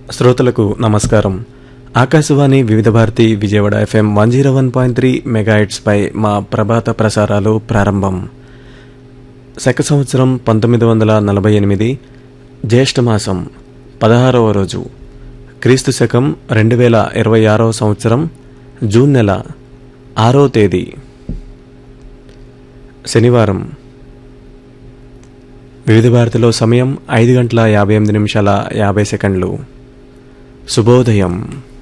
శ్రోతలకు నమస్కారం Akashvani Vividh Bharati Vijayawada FM one zero one point three మెగాహెట్స్పై మా ప్రభాత ప్రసారాలు ప్రారంభం శక సంవత్సరం పంతొమ్మిది వందల నలభై ఎనిమిది జ్యేష్ఠమాసం పదహారవ రోజు క్రీస్తు శకం రెండు వేల ఇరవై ఆరవ సంవత్సరం జూన్ నెల ఆరో తేదీ శనివారం వివిధ భారతిలో సమయం ఐదు గంటల యాభై ఎనిమిది నిమిషాల యాభై సెకండ్లు శుభోదయం